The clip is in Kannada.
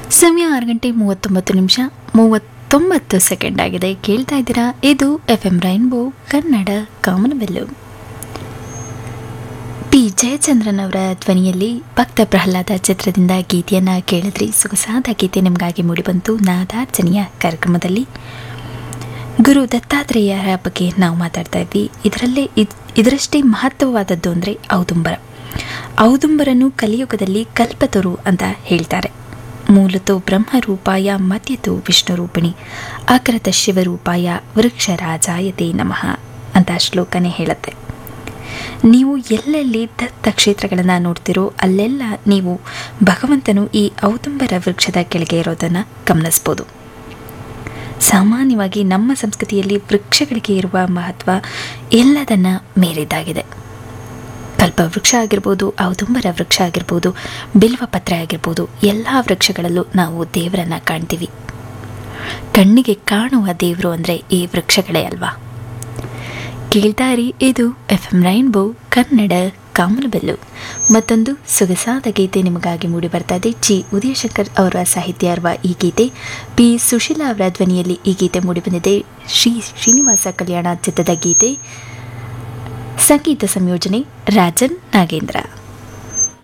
ಸಮಯ ಆರು ಗಂಟೆ ಮೂವತ್ತೊಂಬತ್ತು ನಿಮಿಷ ಮೂವತ್ತೊಂಬತ್ತು ಸೆಕೆಂಡ್ ಆಗಿದೆ ಕೇಳ್ತಾ ಇದ್ದೀರಾ ಇದು ಎಫ್ ಎಂ ರೈನ್ಬೋ ಕನ್ನಡ ಕಾಮನಬೆಲ್ಲು ಪಿ ಜಯಚಂದ್ರನ್ ಅವರ ಧ್ವನಿಯಲ್ಲಿ ಭಕ್ತ ಪ್ರಹ್ಲಾದ ಚಿತ್ರದಿಂದ ಗೀತೆಯನ್ನ ಕೇಳಿದ್ರಿ ಸೊಗಸಾದ ಗೀತೆ ನಿಮಗಾಗಿ ಮೂಡಿಬಂತು ನಾದಾರ್ಚನೆಯ ಕಾರ್ಯಕ್ರಮದಲ್ಲಿ ಗುರು ದತ್ತಾತ್ರೇಯರ ಬಗ್ಗೆ ನಾವು ಮಾತಾಡ್ತಾ ಇದ್ವಿ ಇದರಲ್ಲೇ ಇದ್- ಇದರಷ್ಟೇ ಮಹತ್ವವಾದದ್ದು ಅಂದರೆ ಔದುಂಬರ ಔದುಂಬರನು ಕಲಿಯುಗದಲ್ಲಿ ಕಲ್ಪತರು ಅಂತ ಹೇಳ್ತಾರೆ ಮೂಲತೋ ಬ್ರಹ್ಮರೂಪಾಯ ಮಧ್ಯತೋ ವಿಷ್ಣುರೂಪಿಣಿ ಅಕರತ ಶಿವರೂಪಾಯ ವೃಕ್ಷರಾಜಾಯತೆ ನಮಃ ಅಂತ ಶ್ಲೋಕನೇ ಹೇಳುತ್ತೆ ನೀವು ಎಲ್ಲೆಲ್ಲಿ ದತ್ತ ಕ್ಷೇತ್ರಗಳನ್ನು ನೋಡ್ತಿರೋ ಅಲ್ಲೆಲ್ಲ ನೀವು ಭಗವಂತನು ಈ ಔದುಂಬರ ವೃಕ್ಷದ ಕೆಳಗೆ ಇರೋದನ್ನು ಗಮನಿಸ್ಬೋದು ಸಾಮಾನ್ಯವಾಗಿ ನಮ್ಮ ಸಂಸ್ಕೃತಿಯಲ್ಲಿ ವೃಕ್ಷಗಳಿಗೆ ಇರುವ ಮಹತ್ವ ಎಲ್ಲದನ್ನ ಮೀರಿದ್ದಾಗಿದೆ ಕಲ್ಪವೃಕ್ಷ ಆಗಿರ್ಬೋದು ಔದುಂಬರ ವೃಕ್ಷ ಆಗಿರ್ಬೋದು ಬಿಲ್ವಪತ್ರೆ ಆಗಿರ್ಬೋದು ಎಲ್ಲ ವೃಕ್ಷಗಳಲ್ಲೂ ನಾವು ದೇವರನ್ನ ಕಾಣ್ತೀವಿ ಕಣ್ಣಿಗೆ ಕಾಣುವ ದೇವರು ಅಂದರೆ ಈ ವೃಕ್ಷಗಳೇ ಅಲ್ವಾ ಕೇಳ್ತಾ ಇರಿ ಇದು ಎಫ್ ಎಂ ರೈನ್ಬೋ ಕನ್ನಡ ಕಾಮನಬೆಲ್ಲು ಮತ್ತೊಂದು ಸೊಗಸಾದ ಗೀತೆ ನಿಮಗಾಗಿ ಮೂಡಿ ಬರ್ತಾ ಇದೆ ಜಿ ಉದಯಶಂಕರ್ ಅವರ ಸಾಹಿತ್ಯ ಇರುವ ಈ ಗೀತೆ ಪಿ ಸುಶೀಲಾ ಅವರ ಧ್ವನಿಯಲ್ಲಿ ಈ ಗೀತೆ ಮೂಡಿಬಂದಿದೆ ಶ್ರೀ ಶ್ರೀನಿವಾಸ ಕಲ್ಯಾಣ ಚಿತ್ರದ ಗೀತೆ ಸಂಗೀತ ಸಂಯೋಜನೆ ರಾಜನ್ ನಾಗೇಂದ್ರ